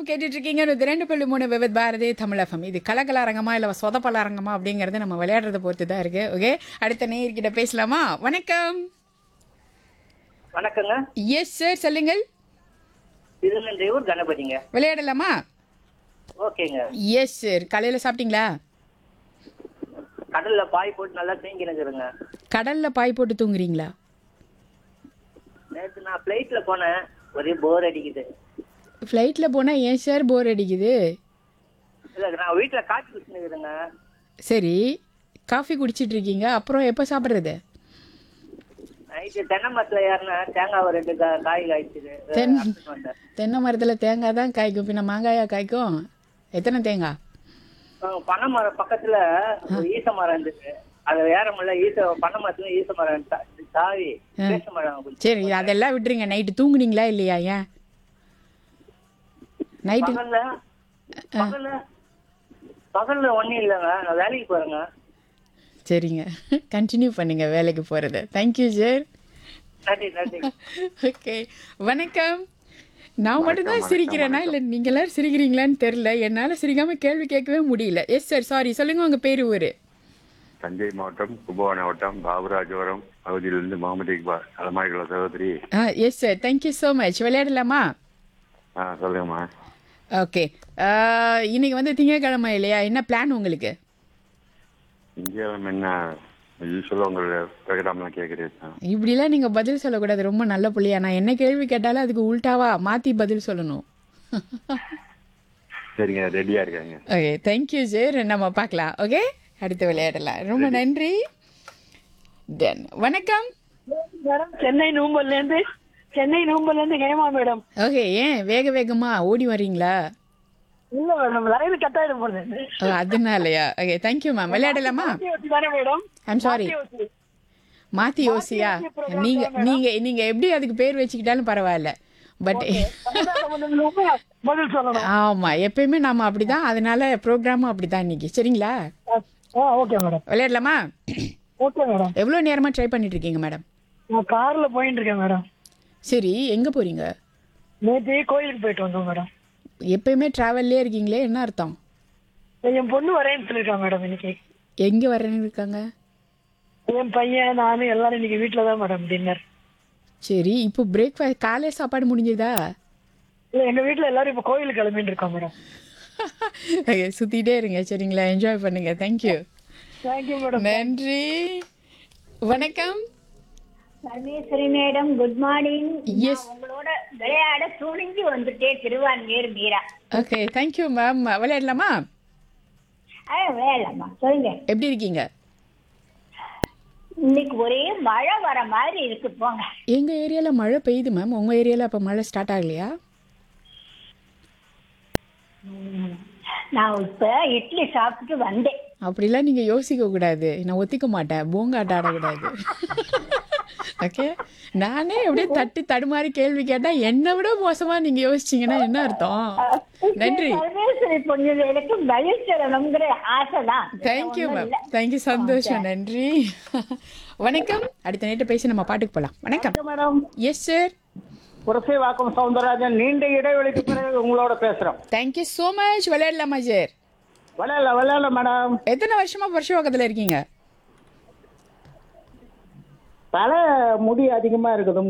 கேட்டுட்டு இருக்கீங்க இது ரெண்டு புள்ளி மூணு விவித் பாரதி தமிழகம் இது கலகல அரங்கமா இல்ல சொதப்பல அரங்கமா அப்படிங்கறது நம்ம விளையாடுறத பொறுத்து தான் இருக்கு ஓகே அடுத்த நேயர்கிட்ட பேசலாமா வணக்கம் வணக்கங்க எஸ் சார் சொல்லுங்கள் திருநன்றையூர் கணபதிங்க விளையாடலாமா ஓகேங்க எஸ் சார் காலையில சாப்பிட்டீங்களா கடல்ல பாய் போட்டு நல்லா தூங்கினுக்குறேங்க கடல்ல பாய் போட்டு தூங்குறீங்களா நேற்று நான் ஃப்ளைட்ல போனேன் ஒரே போர் அடிக்குது ஃப்ளைட்ல போனா ஏன் சார் போர் அடிக்குது இல்ல நான் வீட்டுல காய்ச்சி குடிச்சுனுக்குறேங்க சரி காஃபி குடிச்சிட்டு இருக்கீங்க அப்புறம் எப்போ சாப்பிட்றது நைட்டு தென்னை மரத்துல ஏறின தேங்காய் ஒரு ரெண்டு கா- காய் காய்ச்சிது தென்- அறுத்துட்டு வந்தேன் தென்னை மரத்தில் தேங்காய் தான் காய்க்கும் பின்ன மாங்காயா காய்க்கும் எத்தனை தேங்காய் அஹ் பனை மரம் பக்கத்துல ஒரு ஈச மரம் இருந்துச்சு அது ஏற முடியல ஈச பனை மரத்துல ஈச மரம் தா- தாவி பேச மரம் குடிச்சு. சரி அதெல்லாம் விட்டுருங்க நைட்டு தூங்குனீங்களா இல்லையா ஏன் நைட்டு பகல்ல பகல்ல பகல்ல ஒண்ணும் இல்லைங்க நான் வேலைக்கு போறேங்க சரிங்க கண்டினியூ பண்ணுங்க வேலைக்கு போகிறத தேங்க்யூ சார் நன்றி நன்றி ஓகே வணக்கம் நான் மட்டும்தான் சிரிக்கிறேனா இல்லை நீங்கள் எல்லாரும் சிரிக்கிறீங்களான்னு தெரில என்னால் சிரிக்காமல் கேள்வி கேட்கவே முடியல எஸ் சார் சாரி சொல்லுங்கள் உங்கள் பேர் ஊர் தஞ்சை மாவட்டம் கும்பகோணம் வட்டம் பாபுராஜபுரம் பகுதியிலிருந்து முகமது இக்பால் நலமாய்கள சகோதரி ஆ yes sir thank you so much விளையாடலாமா ஆ சொல்லுங்கம்மா ஓகே இன்னைக்கு வந்து திங்கட்கிழமை இல்லையா என்ன பிளான் உங்களுக்கு இந்தியாவில் என்ன யூஸ்வலாக உங்களோட ப்ரோக்ராம்லாம் கேட்குறீங்க இப்படிலாம் நீங்கள் பதில் சொல்லக்கூடாது ரொம்ப நல்ல புள்ளியா நான் என்ன கேள்வி கேட்டாலும் அதுக்கு உல்டாவா மாற்றி பதில் சொல்லணும் சரிங்க ரெடியாக இருக்காங்க ஓகே தேங்க்யூ சார் நம்ம பார்க்கலாம் ஓகே அடுத்து விளையாடலாம் ரொம்ப நன்றி தென் வணக்கம் மேடம் சென்னை நூம்பல்ல இருந்து சென்னை நூம்பல்ல இருந்து ஹேமா மேடம் ஓகே ஏன் வேக வேகமாக ஓடி வர்றீங்களா இல்ல மேடம் லைன் கட் ஆயிடும் போகுது ஓ அதனாலயா ஓகே தேங்க்யூ மேம் விளையாடலாமா தானே மேடம் ஐம் சாரி மாத்தி யோசியா நீங்க நீங்க நீங்க எப்படி அதுக்கு பேர் வச்சுக்கிட்டாலும் பரவாயில்ல பட் பதில் சொல்லணும் ஆமா எப்பயுமே நாம அப்படிதான் அதனால ப்ரோக்ராமும் அப்படிதான் இன்னைக்கு சரிங்களா ஆ ஓகே மேடம் விளையாடலாமா ஓகே மேடம் எவ்வளோ நேரமா ட்ரை பண்ணிட்டு இருக்கீங்க மேடம் நான் கார்ல போயிட்டு இருக்கேன் மேடம் சரி எங்க போறீங்க நேற்று கோயிலுக்கு போயிட்டு வந்தோம் மேடம் எப்பயுமே டிராவல்லே இருக்கீங்களே என்ன அர்த்தம் என் பொண்ணு வரேன்னு சொல்லியிருக்கான் மேடம் இன்னைக்கு எங்க வரேன்னு இருக்காங்க என் பையன் நானும் எல்லாரும் இன்னைக்கு வீட்டில் தான் மேடம் டின்னர் சரி இப்போ பிரேக்ஃபாஸ்ட் காலை சாப்பாடு முடிஞ்சதா இல்ல எங்க வீட்ல எல்லாரும் இப்ப கோயிலுக்கு கிளம்பிட்டு இருக்கோம் மேடம் Okay, சுத்திட்டே இருங்க சரிங்களா என்ஜாய் பண்ணுங்க தேங்க்யூ தேங்க்யூ மேடம் நன்றி வணக்கம் Parameswari madam good morning yes உங்களோட விளையாட துணிஞ்சு வந்துட்டேன் Thiruvanmiyur Meera okay thank you ma'am விளையாடலாமா ஆ விளையாடலாமா சொல்லுங்க எப்படி இருக்கீங்க இன்னைக்கு ஒரே மழை வர மாதிரி இருக்கு போங்க எங்க ஏரியால மழை பெய்யுது மேம் உங்க ஏரியால அப்ப மழை ஸ்டார்ட் ஆகலையா நான் இப்ப இட்லி சாப்பிட்டுட்டு வந்தேன் அப்படிலாம் நீங்க யோசிக்க கூடாது நான் ஒத்திக்க மாட்டேன் பூங்காட்ட ஆடக்கூடாது ஓகே நானே அப்படியே தட்டி தடுமாறி கேள்வி கேட்டா என்னை விட மோசமா நீங்க யோசிச்சீங்கன்னா என்ன அர்த்தம் நன்றி பரமேஸ்வரி பொண்ணுகளுக்கு பதில் சொல்லணுங்கிற ஆசை தான் தேங்க்யூ மேம் தேங்க்யூ சந்தோஷம் நன்றி வணக்கம் அடுத்த நேற்று பேசி நம்ம பாட்டுக்கு போலாம் வணக்கம் madam yes sir Purasawalkam Soundararajan நீண்ட இடைவெளிக்கு பிறகு உங்களோட பேசுறோம் தேங்க்யூ ஸோ மச் விளையாடலாமா சார் விளையாடல விளையாடல மேடம் எத்தனை வருஷமா பக்கத்துல இருக்கீங்க தலை முடி அதிகமா இருக்குது